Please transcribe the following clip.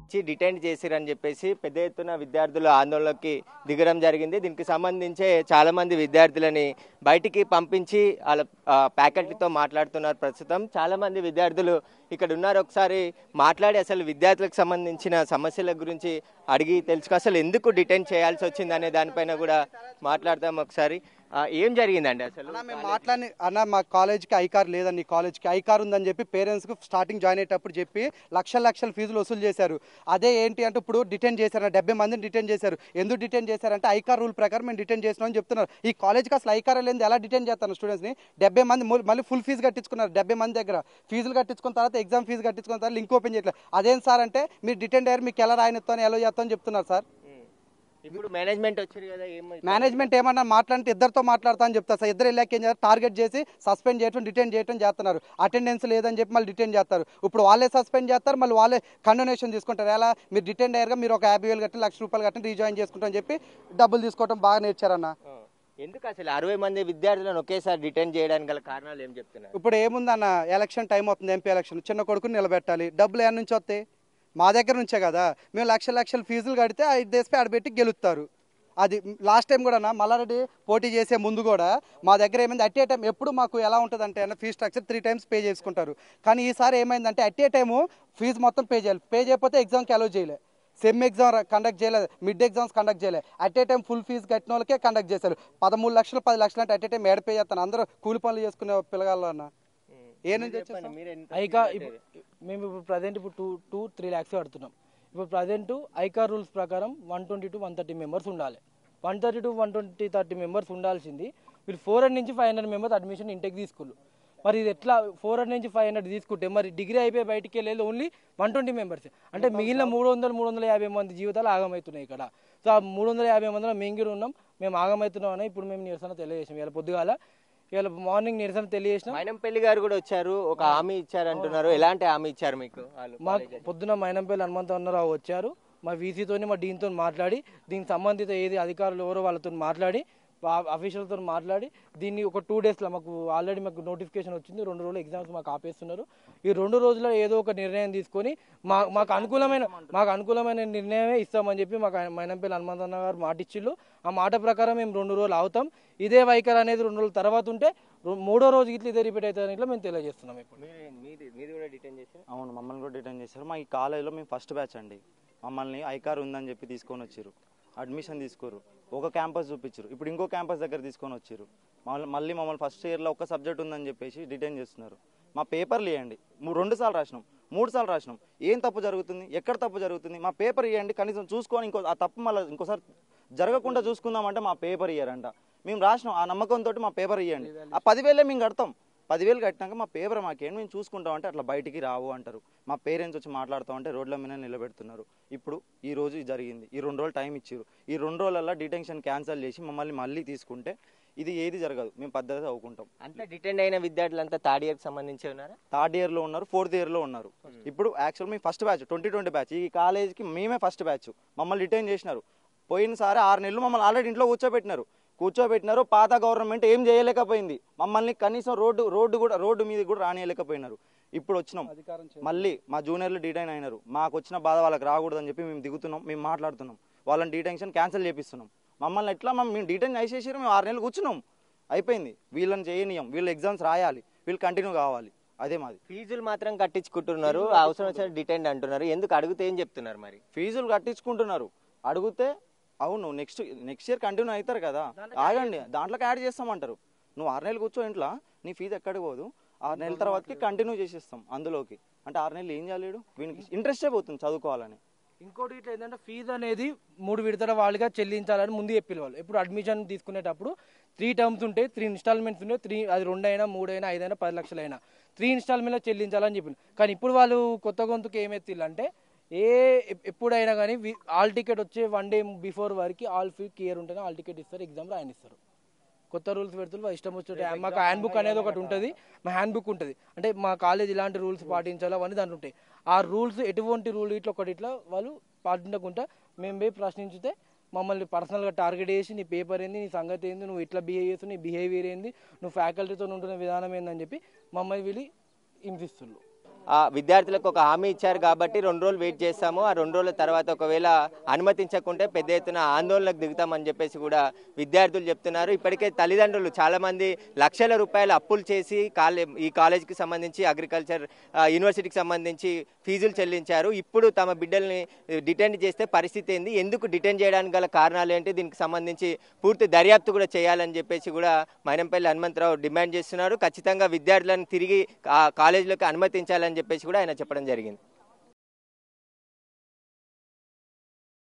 ఇచ్చి డిటైన్ చేసిరని చెప్పేసి పెద్ద ఎత్తున విద్యార్థులు ఆందోళనకి దిగడం జరిగింది దీనికి సంబంధించే చాలా మంది విద్యార్థులని బయటికి పంపించి వాళ్ళ ఆ, ఫ్యాకల్టీతో మాట్లాడుతున్నారు ప్రస్తుతం చాలా మంది విద్యార్థులు ఇక్కడ ఉన్నారు ఒకసారి మాట్లాడి అసలు విద్యార్థులకు సంబంధించిన సమస్యల గురించి అడిగి తెలుసుకో అసలు ఎందుకు డిటైన్ చేయాల్సి వచ్చింది అనే దానిపైన కూడా మాట్లాడదాం ఒకసారి ఆ, ఏం జరిగిందండి అసలు అన్న మేము మాట్లాడి అన్న మా కాలేజ్కి ఐకార్ లేదండి కాలేజ్కి ఐకార్ ఉందని చెప్పి పేరెంట్స్కి స్టార్టింగ్ జాయిన్ అయ్యేటప్పుడు చెప్పి లక్షల లక్షల ఫీజులు వసూలు చేశారు అదే ఏంటి అంటే ఇప్పుడు డిటైన్ చేశారు డెబ్బై మందిని డిటైన్ చేశారు ఎందుకు డిటైన్ చేశారంటే ఐకార్ రూల్ ప్రకారం మేము డిటైన్ చేసినామని చెప్తున్నారు ఈ కాలేజ్కి అసలు ఐకార్ లేదు ఎలా డిటైన్ చేస్తాను స్టూడెంట్స్ని డెబ్బై మంది ము- మళ్ళీ ఫుల్ ఫీజు కట్టించుకున్నారు డెబ్బై మంది దగ్గర ఫీజులు కట్టించుకున్న తర్వాత ఎగ్జామ్ ఫీజు కట్టించుకున్న తర్వాత లింక్ ఓపెన్ చేయట్లేదు అదేం సార్ అంటే మీరు డిటైన్ అయ్యారు మీకు ఎలా రాయనిస్తాను ఎలా చేస్తామని చెప్తున్నారు సార్ ఇప్పుడు మేనేజ్మెంట్ వచ్చారు కదా ఏం మేనేజ్మెంట్ ఏమన్నా మాట్లాడితే ఇద్దరితో మాట్లాడతా అని చెప్తారు సార్ ఇద్దరు వెళ్ళాక ఏం చేస్తారు టార్గెట్ చేసి సస్పెండ్ చేయడం డిటైన్ చేయడం చేస్తున్నారు అటెండెన్స్ లేదని చెప్పి మళ్ళీ డిటైన్ చేస్తారు ఇప్పుడు వాళ్ళే సస్పెండ్ చేస్తారు మళ్ళీ వాళ్ళే కండోనేషన్ తీసుకుంటారు ఎలా మీరు డిటైన్ అయ్యారుగా మీరు ఒక యాభై వేలు కట్టి లక్ష రూపాయలు కట్టి రీజాయిన్ చేసుకుంటాం చెప్పి డబ్బులు తీసుకోవడం బాగా నేర్చారన్న ఆ. ఎందుకు అసలు అరవై మంది విద్యార్థులను ఒకేసారి డిటైన్ చేయడానికి గల కారణాలు ఏం చెప్తున్నారు ఇప్పుడు ఏముందన్న ఎలక్షన్ టైం అవుతుంది ఎంపీ ఎలక్షన్ చిన్న కొడుకుని నిలబెట్టాలి డబ్బులు ఎక్కడి నుంచి వస్తాయి మా దగ్గర నుంచే కదా మేము లక్షల లక్షల ఫీజులు కడితే ఐదు దేశపై ఆడబెట్టి గెలుస్తారు అది లాస్ట్ టైం కూడా మల్లారెడ్డి పోటీ చేసే ముందు కూడా మా దగ్గర ఏమైంది అట్ ఏ టైం ఎప్పుడు మాకు ఎలా ఉంటుంది అంటే అన్న fees structure three times pay చేసుకుంటారు కానీ ఈసారి ఏమైందంటే అట్ ఏ టైము ఫీజు మొత్తం పే చేయాలి పే చేయకపోతే ఎగ్జామ్కి అలో చేయలే సెమ్ ఎగ్జామ్ కండక్ట్ చేయలేదు మిడ్ ఎగ్జామ్స్ కండక్ట్ చేయలేదు at a time full fees కట్టిన వాళ్ళకే కండక్ట్ చేశారు పదమూడు లక్షలు పది లక్షలు అంటే అట్ ఏ టైం ఏడ పే చేస్తాను అందరూ కూలి పనులు చేసుకునే పిల్లగాళ్ళు అన్న ఏ నుంచి చెప్పండి వచ్చేసాం? మీరు ఎంత ఐకా ఇప్పుడు మేము ఇప్పుడు ప్రజెంట్ ఇప్పుడు టూ టూ త్రీ ల్యాక్స్ కడుతున్నాం ఇప్పుడు ప్రజెంట్ ఐకా రూల్స్ ప్రకారం one twenty to one thirty members ఉండాలి one thirty to one twenty thirty members ఉండాల్సింది వీళ్ళు ఫోర్ హండ్రెడ్ నుంచి five hundred members admission intake తీసుకున్నారు మరి ఇది ఎట్లా ఫోర్ హండ్రెడ్ నుంచి ఫైవ్ హండ్రెడ్ తీసుకుంటే మరి డిగ్రీ అయిపోయి బయటికి వెళ్ళేది ఓన్లీ వన్ ట్వంటీ మెంబర్స్ అంటే మిగిలిన మూడు వందలు మూడు వందల యాభై మంది జీవితాలు ఆగమవుతున్నాయి ఇక్కడ సో ఆ మూడు వందల యాభై మందిలో మేము కూడా ఉన్నాం మేము ఆగమవుతున్నాం అని ఇప్పుడు మేము నిరసన తెలియజేసాం ఇలా పొద్దుగాల ఇవాళ మార్నింగ్ నిరసన తెలియజేసినాం మైనంపల్లి గారు కూడా వచ్చారు ఒక హామీ ఇచ్చారు అంటున్నారు ఎలాంటి హామీ ఇచ్చారు మీకు వాళ్ళు మాకు పొద్దున మైనంపల్లి హనుమంతరావు వచ్చారు మా వీసీతోని మా డీన్తో మాట్లాడి దీనికి సంబంధిత ఏది అధికారులు ఎవరో వాళ్ళతో మాట్లాడి అఫీషియల్తో మాట్లాడి దీన్ని ఒక టూ డేస్లో మాకు ఆల్రెడీ మాకు నోటిఫికేషన్ వచ్చింది రెండు రోజులు ఎగ్జామ్స్ మాకు ఆపేస్తున్నారు ఈ రెండు రోజుల్లో ఏదో ఒక నిర్ణయం తీసుకొని మా మాకు అనుకూలమైన మాకు అనుకూలమైన నిర్ణయమే ఇస్తామని చెప్పి మాకు ఆయన మైనంపల్లి హనుమంతన్న గారు మాట ఇచ్చిళ్ళు ఆ మాట ప్రకారం మేము రెండు రోజులు అవుతాం ఇదే వైఖరి అనేది రెండు రోజుల తర్వాత ఉంటే రో- మూడో రోజు ఇట్లా ఇదే రిపీట్ అవుతుంది ఇట్లా మేము తెలియజేస్తున్నాం ఇప్పుడు మీరు- మీది మీది కూడా డిటైన్ చేశారు అవును మమ్మల్ని కూడా డిటైన్ చేశారు మా ఈ కాలేజీలో మేము ఫస్ట్ బ్యాచ్ అండి మమ్మల్ని ఐకార్ ఉందని చెప్పి తీసుకొని వచ్చారు అడ్మిషన్ తీసుకోరు ఒక క్యాంపస్ చూపించారు ఇప్పుడు ఇంకో క్యాంపస్ దగ్గర తీసుకొని వచ్చారు మళ్ళీ మళ్ళీ మమ్మల్ని ఫస్ట్ ఇయర్లో ఒక సబ్జెక్ట్ ఉందని చెప్పేసి డిటైన్ చేస్తున్నారు మా పేపర్లు ఇవ్వండి మూ- రెండు సార్లు రాసినాం మూడు సార్లు రాసినాం ఏం తప్పు జరుగుతుంది ఎక్కడ తప్పు జరుగుతుంది మా పేపర్ ఇవ్వండి కనీసం చూసుకొని ఇంకో ఆ తప్పు మళ్ళీ ఇంకోసారి జరగకుండా చూసుకుందామంటే మా పేపర్ ఇయ్యారంట మేము రాసినాం ఆ నమ్మకంతో మా పేపర్ ఇవ్వండి ఆ పదివేలే మేము కడతాం పదివేలు కట్టినాక మా పేపర్ మాకేం మేము చూసుకుంటాం అంటే అట్లా బయటికి రావు అంటారు మా పేరెంట్స్ వచ్చి మాట్లాడుతాం అంటే రోడ్ల మీద నిలబెడుతున్నారు ఇప్పుడు ఈ రోజు ఇది జరిగింది ఈ రెండు రోజులు టైం ఇచ్చారు ఈ రెండు రోజులలో డిటెన్షన్ క్యాన్సిల్ చేసి మమ్మల్ని మళ్ళీ తీసుకుంటే ఇది ఏది జరగదు మేము పద్ధతి చదువుకుంటాం అంతా డిటైన్ అయిన విద్యార్థులంతా థర్డ్ ఇయర్ సంబంధించి ఉన్నారా థర్డ్ ఇయర్ లో ఉన్నారు ఫోర్త్ ఇయర్ లో ఉన్నారు ఇప్పుడు యాక్చువల్ మీ first batch twenty twenty batch ఈ కాలేజ్కి మేమే ఫస్ట్ బ్యాచ్ మమ్మల్ని రిటైన్ చేసినారు పోయినసారి ఆరు నెలలు మమ్మల్ని ఆల్రెడీ ఇంట్లో కూర్చోబెట్టినారు కూర్చోబెట్టినారు పాత గవర్నమెంట్ ఏం చేయలేకపోయింది మమ్మల్ని కనీసం రోడ్డు రోడ్డు కూడా రోడ్డు మీద కూడా రానియలేకపోయినారు ఇప్పుడు వచ్చినాం అధికారం చే- మళ్ళీ మా జూనియర్లు డిటైన్ అయినారు మాకు వచ్చిన బాధ వాళ్ళకి రాకూడదని చెప్పి మేము దిగుతున్నాం మేము మాట్లాడుతున్నాం వాళ్ళని డిటెన్షన్ క్యాన్సిల్ చేపిస్తున్నాం మమ్మల్ని ఎట్లా మమ్మల్ని మేము డిటైన్ చేసేసారు మేము ఆరు నెలలు కూర్చున్నాం అయిపోయింది వీళ్ళని చేయనీయం వీళ్ళు ఎగ్జామ్స్ రాయాలి వీళ్ళు కంటిన్యూ కావాలి అదే మాది ఫీజులు మాత్రం కట్టించుకుంటున్నారు అవసరం వచ్చిన డిటైన్ అంటున్నారు ఎందుకు అడిగితే ఏం చెప్తున్నారు మరి ఫీజులు కట్టించుకుంటున్నారు అడిగితే అవును నెక్స్ట్ నెక్స్ట్ ఇయర్ కంటిన్యూ అవుతారు కదా ఆగండి దాంట్లోకి యాడ్ చేస్తామంటారు నువ్వు ఆరు నెలలు కూర్చో ఇంట్లో నీ ఫీజు ఎక్కడికి పోదు ఆరు నెలల తర్వాతకి కంటిన్యూ చేసేస్తాం అందులోకి అంటే ఆరు నెలలు ఏం చేయలేడు వీనికి ఇంట్రెస్టే పోతుంది చదువుకోవాలని ఇంకోటి ఇట్లా ఏంటంటే ఫీజు అనేది మూడు విడతల వాళ్ళుగా చెల్లించాలని ముందు చెప్పిన వాళ్ళు ఇప్పుడు అడ్మిషన్ తీసుకునేటప్పుడు త్రీ టర్మ్స్ ఉంటాయి త్రీ ఇన్స్టాల్మెంట్స్ ఉంటాయి త్రీ అది రెండైనా మూడైనా ఐదైనా పది లక్షలైనా త్రీ ఇన్స్టాల్మెంట్లో చెల్లించాలని చెప్పింది కానీ ఇప్పుడు వాళ్ళు కొత్త గొంతుకు ఏమెత్తిల్లంటే ఏ ఎప్- ఎప్పుడైనా కానీ ఆల్ టికెట్ వచ్చే వన్ డే బిఫోర్ వరకు ఆల్ ఫీ క్లియర్ ఉంటేనే ఆల్ టికెట్ ఇస్తారు ఎగ్జామ్ రాయనిస్తారు కొత్త రూల్స్ పెడుతున్నారు వాళ్ళ ఇష్టం వచ్చే మాకు హ్యాండ్ బుక్ అనేది ఒకటి ఉంటుంది మా హ్యాండ్ బుక్ ఉంటుంది అంటే మా కాలేజ్ ఇలాంటి రూల్స్ పాటించాలి అవన్నీ దాంట్లో ఉంటాయి ఆ రూల్స్ ఎటువంటి రూల్ ఇట్లా ఒకటి ఇట్లా వాళ్ళు పాటించకుండా మేము పోయి ప్రశ్నించితే మమ్మల్ని పర్సనల్గా టార్గెట్ చేసి నీ పేపర్ ఏంది నీ సంగతి ఏంది నువ్వు ఇట్లా బిహేవ్ చేస్తావు నీ బిహేవియర్ ఏంది నువ్వు ఫ్యాకల్టీతో ఉంటున్న విధానం ఏందని చెప్పి మమ్మల్ని వీళ్ళు హింసిస్తున్నారు ఆ విద్యార్థులకు ఒక హామీ ఇచ్చారు కాబట్టి రెండు రోజులు వెయిట్ చేస్తాము ఆ రెండు రోజుల తర్వాత ఒకవేళ అనుమతించకుంటే పెద్ద ఎత్తున ఆందోళనకు దిగుతామని చెప్పేసి కూడా విద్యార్థులు చెప్తున్నారు ఇప్పటికే తల్లిదండ్రులు చాలా మంది లక్షల రూపాయల అప్పులు చేసి కాలే ఈ కాలేజీకి సంబంధించి అగ్రికల్చర్ ఆ, యూనివర్సిటీకి సంబంధించి ఫీజులు చెల్లించారు ఇప్పుడు తమ బిడ్డల్ని డిటైన్ చేస్తే పరిస్థితి ఏంది ఎందుకు డిటైన్ చేయడానికి గల కారణాలు ఏంటి దీనికి సంబంధించి పూర్తి దర్యాప్తు కూడా చేయాలని చెప్పేసి కూడా మైనంపల్లి హనుమంతరావు డిమాండ్ చేస్తున్నారు ఖచ్చితంగా విద్యార్థులను తిరిగి ఆ కాలేజీలోకి అనుమతించాలని చెప్పేసి కూడా ఆయన చెప్పడం జరిగింది